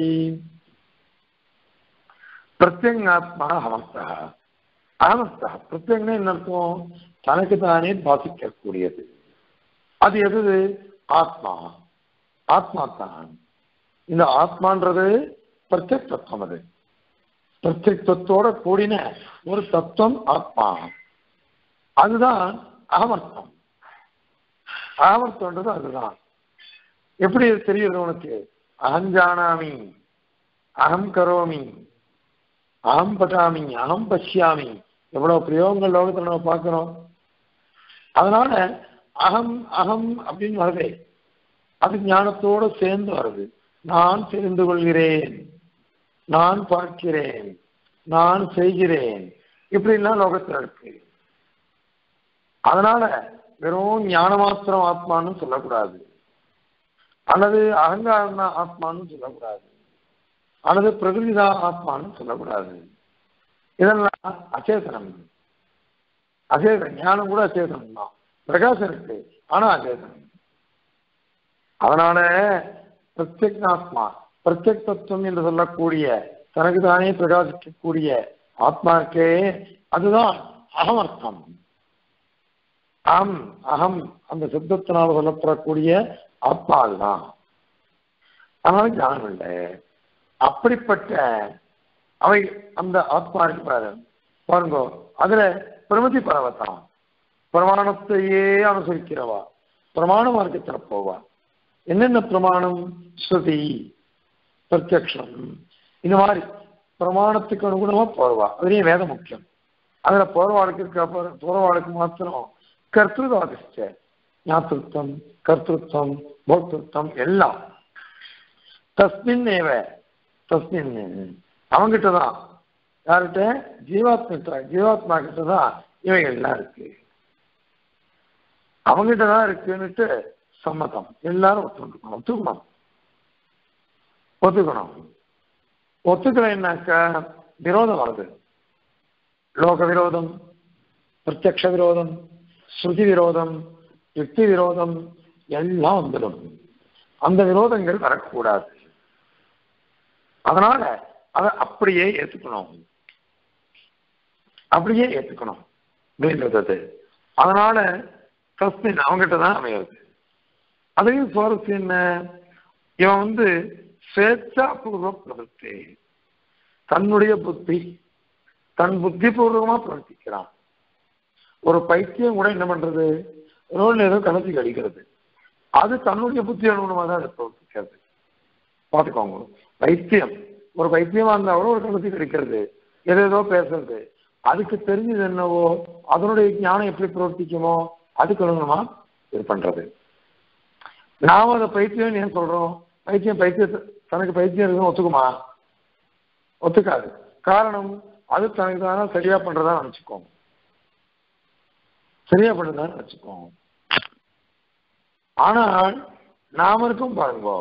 பிரத்யங்காத்மா அமர்த்தா அமர்த்தா பிரத்யங்னா என்ன அர்த்தம் தனக்கு தானே பாசிக்கக்கூடியது அது எது ஆத்மா ஆத்மா தான் இந்த ஆத்மான்றது பிரத்யக் தத்துவம் அது பிரத்யக் தத்துவோட கூடின ஒரு தத்துவம் ஆத்மா அதுதான் அகமர்த்தம் அகமர்த்தம்ன்றது அதுதான் எப்படி தெரியுது உனக்கு அகஞ்சானாமி அகம் கரோமி அகம் பட்டாமி அகம் பசியாமி எவ்வளவு பிரயோகங்கள் லோகத்தில் நம்ம பார்க்கிறோம் அதனால அகம் அகம் அப்படின்னு வருது அது ஞானத்தோடு சேர்ந்து வருது நான் தெரிந்து கொள்கிறேன் நான் பார்க்கிறேன் நான் செய்கிறேன் இப்படிலாம் லோகத்தில் இருக்கு அதனால வெறும் ஞான மாத்திரம் ஆத்மான்னு சொல்லக்கூடாது அல்லது அகங்காரம் தான் ஆத்மான்னு சொல்லக்கூடாது அல்லது பிரகிருதி தான் ஆத்மான்னு சொல்லக்கூடாது இதெல்லாம் அச்சேதனம் அச்சேதனம் ஞானம் கூட அச்சேதனம் தான் பிரகாசம் இருக்கு ஆனா அச்சேதனம் அதனால பிரத்யக்னாத்மா பிரத்யக் தத்துவம் என்று சொல்லக்கூடிய தனக்கு தானே பிரகாசிக்கக்கூடிய ஆத்மா இருக்கே அதுதான் அகமர்த்தம் அகம் அகம் அந்த சித்தத்தினால் சொல்லப்படக்கூடிய ஆத்மா அதுதான் அதனால ஞானம் இல்லை அப்படிப்பட்ட அவை அந்த ஆத்மா இருக்கு பாரு பாருங்க அதுல பிரமதி பரவத்தான் பிரமாணத்தையே அனுசரிக்கிறவா பிரமாண மார்க்கத்தில் போவா என்னென்ன பிரமாணம் ஸ்ருதி பிரத்யக்ஷம் இந்த மாதிரி பிரமாணத்துக்கு அனுகுணமா போறவா அதுலயும் வேதம் முக்கியம் அதுல போறவாளுக்கு இருக்க போறவாளுக்கு மாத்திரம் கர்த்திருதாதிஷ்ட ஞாத்திருத்தம் கர்த்திருத்தம் போக்திருத்தம் எல்லாம் தஸ்மின் ஏவ தஸ்மின் அவங்கிட்ட தான் யார்கிட்ட ஜீவாத்மா ஜீவாத்மா கிட்ட தான் இவைகள்லாம் இருக்கு அவங்கிட்ட தான் இருக்குன்னுட்டு சம்மதம் எல்லாரும் ஒத்துக்கணும் ஒத்துக்கணும் ஒத்துக்கணும் ஒத்துக்கலைன்னாக்கா விரோதம் வருது லோக விரோதம் பிரத்யக்ஷ விரோதம் ஸ்ருதி விரோதம் யுக்தி விரோதம் எல்லாம் வந்துடும் அந்த விரோதங்கள் வரக்கூடாது அதனால அதை அப்படியே ஏத்துக்கணும் அப்படியே ஏத்துக்கணும் அப்படின்றது அதனால தஸ்மின் அவங்ககிட்ட தான் அமையாது அதையும் சுவாரஸ்யம் என்ன இவன் வந்து ஸ்வேச்சா பூர்வ பிரவர்த்தி தன்னுடைய புத்தி தன் புத்தி பூர்வமா பிரவர்த்திக்கிறான் ஒரு பைத்தியம் கூட என்ன பண்றது ரோட்ல ஏதோ கணக்கு கடிக்கிறது அது தன்னுடைய புத்தி அனுகுணமாக தான் அதை பிரவர்த்திக்கிறது பார்த்துக்கோங்க பைத்தியம் ஒரு பைத்தியமா இருந்தா கூட ஒரு கணக்கு கடிக்கிறது எதேதோ பேசுறது அதுக்கு தெரிஞ்சது என்னவோ அதனுடைய ஞானம் எப்படி பிரவர்த்திக்குமோ அதுக்கு அனுகுணமா இது பண்றது நாம அதை பைத்தியம் ஏன் சொல்றோம் பைத்தியம் பைத்தியம் தனக்கு பைத்தியம் இருக்குன்னு ஒத்துக்குமா ஒத்துக்காது காரணம் அது தனக்கு தானே சரியா பண்றதா நினைச்சுக்கோங்க சரியா பண்றதா நினைச்சுக்கோங்க ஆனால் நாம இருக்கும் பாருங்க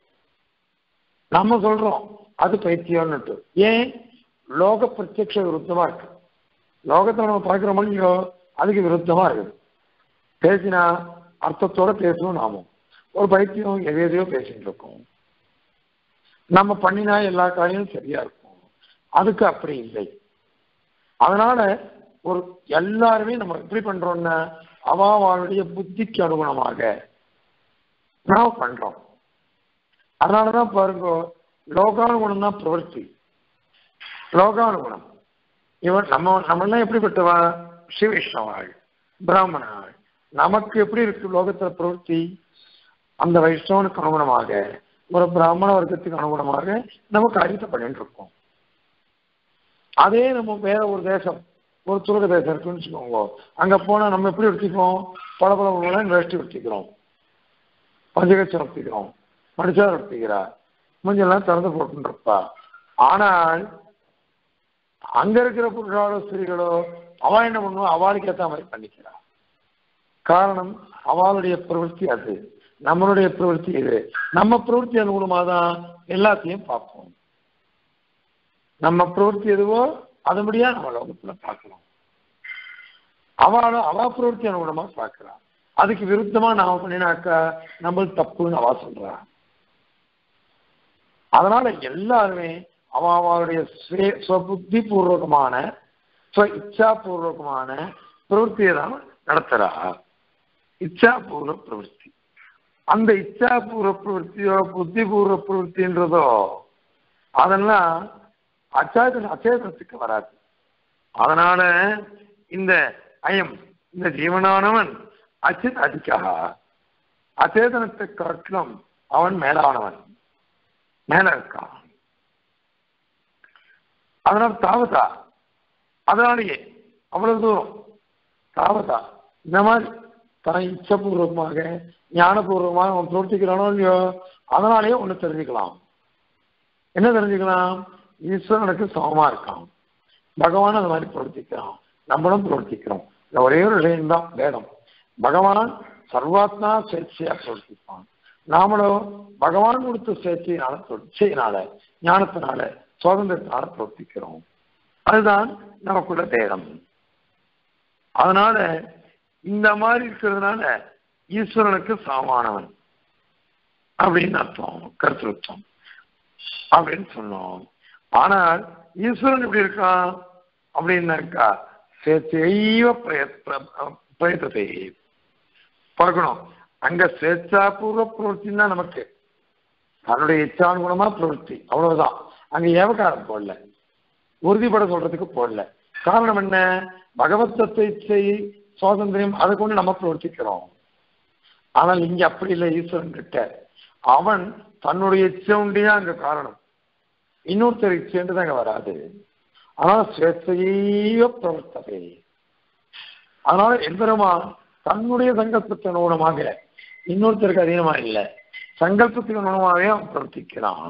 நம்ம சொல்றோம் அது பைத்தியம்னுட்டு ஏன் லோக பிரத்யக்ஷ விருத்தமா இருக்கு லோகத்தை நம்ம பார்க்கிறோமோ இல்லையோ அதுக்கு விருத்தமா இருக்குது பேசினா அர்த்தத்தோட பேசணும் நாமும் ஒரு பைத்தியம் எது எதையோ பேசிட்டு இருக்கோம் நம்ம பண்ணினா எல்லா காரியமும் சரியா இருக்கும் அதுக்கு அப்படி இல்லை அதனால ஒரு எல்லாருமே நம்ம எப்படி பண்றோம்னா அவாவாளுடைய புத்திக்கு அனுகுணமாக நாம் பண்றோம் அதனாலதான் பாருங்க லோகானுகுணம் தான் பிரவர்த்தி லோகானுகுணம் இவன் நம்ம நம்மெல்லாம் எப்படிப்பட்டவா ஸ்ரீ வைஷ்ணவாள் பிராமணாள் நமக்கு எப்படி இருக்கு லோகத்துல பிரவர்த்தி அந்த வைஷ்ணவனுக்கு அனுகுணமாக ஒரு பிராமண வர்க்கத்துக்கு அனுகுணமாக நம்ம காரியத்தை பண்ணிட்டு இருக்கோம் அதே நம்ம வேற ஒரு தேசம் ஒரு துருக தேசம் இருக்குன்னு வச்சுக்கோங்க அங்க போனா நம்ம எப்படி எடுத்துக்கிறோம் பல பல உணவுலாம் வேஷ்டி எடுத்துக்கிறோம் பஞ்சகச்சம் எடுத்துக்கிறோம் மனுஷார் எடுத்துக்கிறா மூஞ்செல்லாம் திறந்து போட்டுருப்பா ஆனால் அங்க இருக்கிற புருஷாலோ ஸ்திரீகளோ அவ என்ன பண்ணுவா அவளுக்கு ஏத்த மாதிரி பண்ணிக்கிறா காரணம் அவளுடைய பிரவൃத்தி அது நம்மளுடைய பிரவൃத்தி இது நம்ம பிரவൃத்தி அனுகுணமாக தான் எல்லாத்தையும் பார்ப்போம் நம்ம பிரவೃத்தி எதுவோ அதுபடியா நம்ம லோகத்துல பார்க்கலாம் அவளும் அவ பிரவೃத்தி அனுகுணமா பார்க்கிறா அதுக்கு விருத்தமா நாம பண்ணினாக்கா நம்ம தப்புன்னு அவ சொல்றா அதனால எல்லாருமே அவ அவளுடைய புத்தி பூர்வகமான இச்சா பூர்வகமான பிரவೃத்தியை தான் நடத்துறா இச்சா பூர்வ பிரவೃத்தி அந்த இச்சா பூர்வ பிரவೃத்தியோ புத்தி பூர்வ பிரவೃத்தின்றதோ அதெல்லாம் அச்சேதன அச்சேதனத்துக்கு வராது அதனால இந்த அயம் இந்த ஜீவனானவன் அச்சித் அதிகா அச்சேதனத்தை காட்டிலும் அவன் மேலானவன் மேல இருக்கான் அதனால தாவதா அதனாலேயே அவ்வளவு தூரம் தாவதா இந்த மாதிரி தான் இச்சபூர்வமாக ஞானபூர்வமாக அவன் பிரவர்த்திக்கிறானோ இல்லையோ அதனாலேயே ஒன்று தெரிஞ்சுக்கலாம் என்ன தெரிஞ்சுக்கலாம் ஈஸ்வரனுக்கு சமமா இருக்கான் பகவான் அந்த மாதிரி பிரவர்த்திக்கிறான் நம்மளும் பிரவர்த்திக்கிறோம் இந்த ஒரே ஒரு விஷயம் தான் வேதம் பகவான் சர்வாத்மா சுயேட்சையா பிரவர்த்திப்பான் நாமளும் பகவான் கொடுத்த சுயேட்சையினால இச்சையினால ஞானத்தினால சுதந்திரத்தினால பிரவர்த்திக்கிறோம் அதுதான் நமக்குள்ள தேடம் அதனால இந்த மாதிரி இருக்கிறதுனால ஈஸ்வரனுக்கு சமமானவன் அப்படின்னு அர்த்தம் கருத்துருத்தம் அப்படின்னு சொன்னோம் ஆனால் ஈஸ்வரன் எப்படி இருக்கான் அப்படின்னாக்கா சேச்சைவ பிரயத்தத்தை பார்க்கணும் அங்க ஸ்வேச்சாபூர்வ பிரவൃத்தி தான் நமக்கு தன்னுடைய இச்சானுகுணமா பிரவൃத்தி அவ்வளவுதான் அங்க ஏவகாரம் போடல உறுதிப்பட சொல்றதுக்கு போடல காரணம் என்ன பகவத்தத்தை இச்சை சுவாதந்திரம் அதை கொண்டு நம்ம பிரவர்த்திக்கிறோம் ஆனால் இங்க அப்படி இல்லை ஈஸ்வரன் கிட்ட அவன் தன்னுடைய இச்சை உண்டியா அங்க காரணம் இன்னொருத்தர் இச்சைன்றது அங்க வராது அதனால சுவேச்சையோ பிரவர்த்ததே அதனால எந்திரமா தன்னுடைய சங்கல்பத்தின் அனுகுணமாக இன்னொருத்தருக்கு அதீனமா இல்லை சங்கல்பத்துக்கு அனுகுணமாகவே அவன் பிரவர்த்திக்கிறான்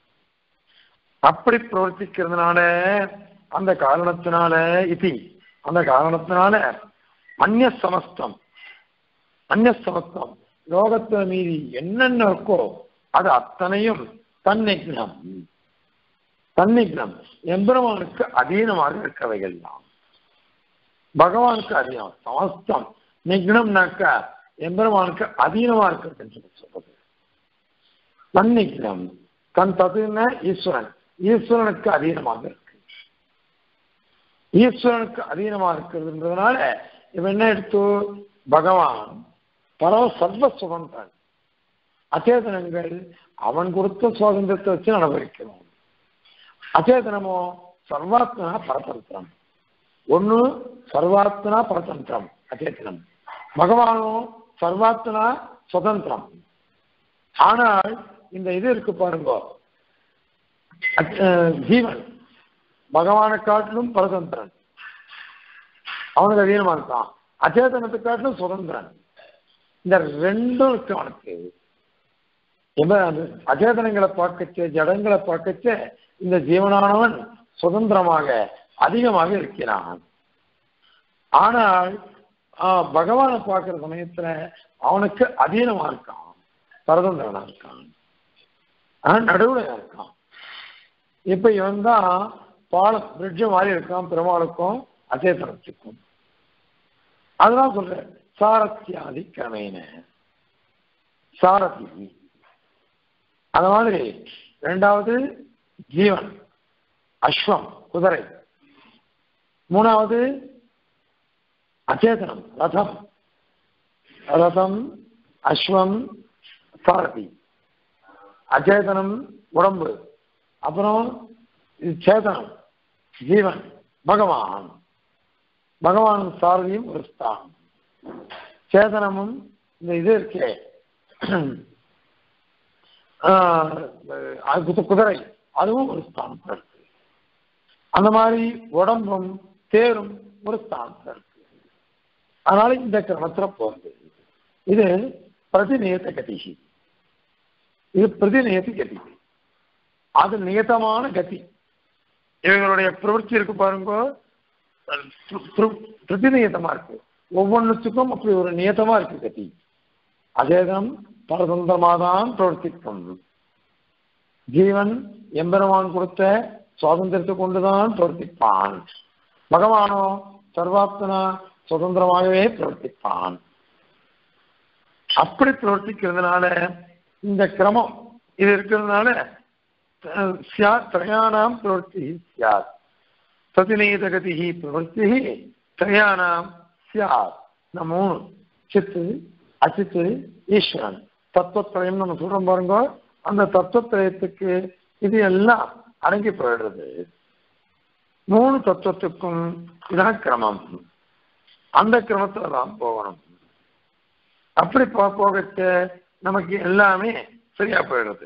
அப்படி பிரவர்த்திக்கிறதுனால அந்த காரணத்தினால இதி அந்த காரணத்தினால அந்நிய சமஸ்தம் அந்நிய சமஸ்தம் லோகத்துல மீறி என்னென்ன இருக்கோ அது அத்தனையும் தன்னிக்னம் தன்னிக்னம் எம்பெருமானுக்கு அதீனமாக இருக்கவைகள் தான் பகவானுக்கு அதீனம் சமஸ்தம் நிக்னம்னாக்க எம்பெருமானுக்கு அதீனமா இருக்கிறது சொல்றது தன்னிக்னம் தன் ததுன்னா ஈஸ்வரன் ஈஸ்வரனுக்கு அதீனமாக இருக்கு ஈஸ்வரனுக்கு அதீனமா இருக்கிறதுன்றதுனால இவன் என்ன எடுத்து பகவான் பரவ சர்வ சுதந்திரன் அச்சேதனங்கள் அவன் கொடுத்த சுதந்திரத்தை வச்சு அனுபவிக்கணும் அச்சேதனமோ சர்வாத்மனா பரதந்திரம் ஒண்ணு சர்வாத்மனா பரதந்திரம் அச்சேதனம் பகவானோ சர்வாத்மனா சுதந்திரம் ஆனால் இந்த இது இருக்கு பாருங்க ஜீவன் பகவானை காட்டிலும் பரதந்திரன் அவனுக்கு அதீனமா இருக்கான் அச்சேதனத்தை காட்டிலும் சுதந்திரன் இந்த ரெண்டும் இருக்கு அவனுக்கு அந்த அச்சேதனங்களை பார்க்கச்சே ஜடங்களை பார்க்கச்சே இந்த ஜீவனானவன் சுதந்திரமாக அதிகமாக இருக்கிறான் ஆனால் பகவானை பார்க்கிற சமயத்துல அவனுக்கு அதீனமா இருக்கான் பரதந்திரனா இருக்கான் நடுவுல இருக்கான் இப்ப இவன் தான் பாலம் பிரிட்ஜ் மாதிரி இருக்கான் பெருமாளுக்கும் அச்சேதனத்துக்கும் அதுதான் சொல்றேன் சாரத்தியாதி கிரமேன சாரதி அந்த மாதிரி ரெண்டாவது ஜீவன் அஸ்வம் குதிரை மூணாவது அச்சேதனம் ரதம் ரதம் அஸ்வம் சாரதி அச்சேதனம் உடம்பு அப்புறம் இது சேதனம் ஜீவன் பகவான் பகவான் சாரதியும் ஒரு ஸ்தானம் சேதனமும் இந்த இது இருக்கே ஆஹ், அது குது- குதிரை அதுவும் ஒரு ஸ்தானத்தில் இருக்கு அந்த மாதிரி உடம்பும் தேரும் ஒரு ஸ்தானத்தில் இருக்கு அதனால இந்த கிரமத்துல போறது இது பிரதிநியத்த கதி இது பிரதிநியத்த கதி அது நியதமான கதி இவங்களுடைய பிரவൃத்தி இருக்கு பாருங்க பிர- பிர- பிரதிநியதமா இருக்கு ஒவ்வொன்றுத்துக்கும் அப்படி ஒரு நியதமா இருக்கு கதி அதேதான் பரதந்திரமாக தான் பிரவர்த்திக்கும் ஜீவன் எம்பெருமான் கொடுத்த சுவாதந்திரத்தை கொண்டுதான் பிரவர்த்திப்பான் பகவானோ சர்வாத்மனா சுதந்திரமாகவே பிரவர்த்திப்பான் அப்படி பிரவர்த்திக்கிறதுனால இந்த கிரமம் இது இருக்கிறதுனால அஹ், சியாத் திரயாணாம் பிரவர்த்தி சியாத் பிரதிநியதகதி பிரவர்த்தி திரயாணாம் சியாத் இந்த மூணு சித்து அச்சித்து ஈஸ்வரன் தத்துவத்திரயம் நம்ம சொல்றோம் பாருங்க அந்த தத்துவத்திரயத்துக்கு இது எல்லாம் அடங்கி போயிடுறது மூணு தத்துவத்துக்கும் இதான் கிரமம் அந்த கிரமத்துல தான் போகணும் அப்படி போ போகச்ச நமக்கு எல்லாமே சரியா போயிடுறது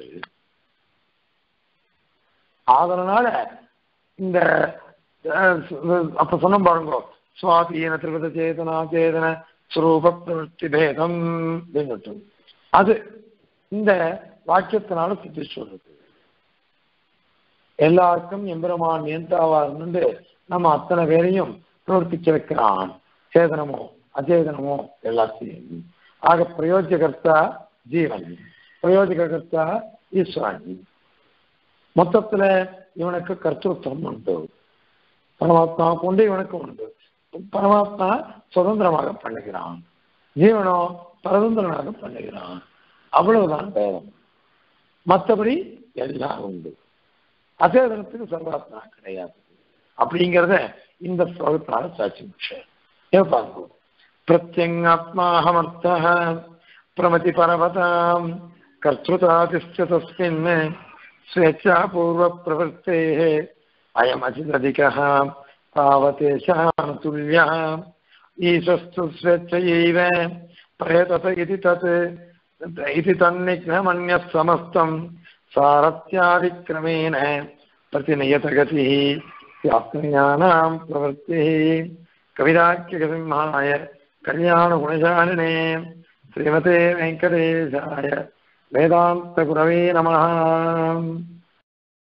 அதனால இந்த அஹ், அப்ப சொன்ன பாருங்க சுவாதீன திருவித சேதனா சேதன சுரூப பிரவೃತ್ತಿ பேதம் அப்படின்னுட்டு அது இந்த வாக்கியத்தினால சுத்தி சொல்றது எல்லாருக்கும் எம்பெருமான் நியந்தாவா இருந்து நம்ம அத்தனை பேரையும் பிரவர்த்திக்க வைக்கிறான் சேதனமோ அச்சேதனமோ எல்லாத்தையும் ஆக பிரயோஜகர்த்தா ஜீவன் பிரயோஜகர்த்தா ஈஸ்வரன் மொத்தத்துல இவனுக்கு கர்த்தத்துவம் உண்டு பரமாத்மா கொண்டு இவனுக்கு உண்டு பரமாத்மா சுதந்திரமாக பண்ணுகிறான் ஜீவனோ பரதந்திரனாக பண்ணுகிறான் அவ்வளவுதான் பேதம் மற்றபடி எல்லாம் உண்டு அசேதனத்துக்கு சர்வாத்மா கிடையாது அப்படிங்கிறத இந்த ஸ்லோகத்தினால சாட்சி முடிச்சார் பார்ப்போம் பிரத்யங்காத்மாஹமர்த்த பிரமதி பரவதாம் கர்த்திருதாதிஷ்ட தஸ்மின் ஸ்வேச்சாபூர்வ பிரவருத்தே அயமதிததிகः तावतेषां तुल्यः ईशस्तु स्वेच्छयैव प्रयतत इति तत् इति तन्निघ्नमन्यः समस्तं सारथ्यादिक्रमेण प्रतिनियतगतिः स्यात्मज्ञानां प्रवृत्तिः कविदाख्यकसिंहाय कल्याणगुणशालिने श्रीमते वेङ्कटेशाय वेदान्तगुरवे नमः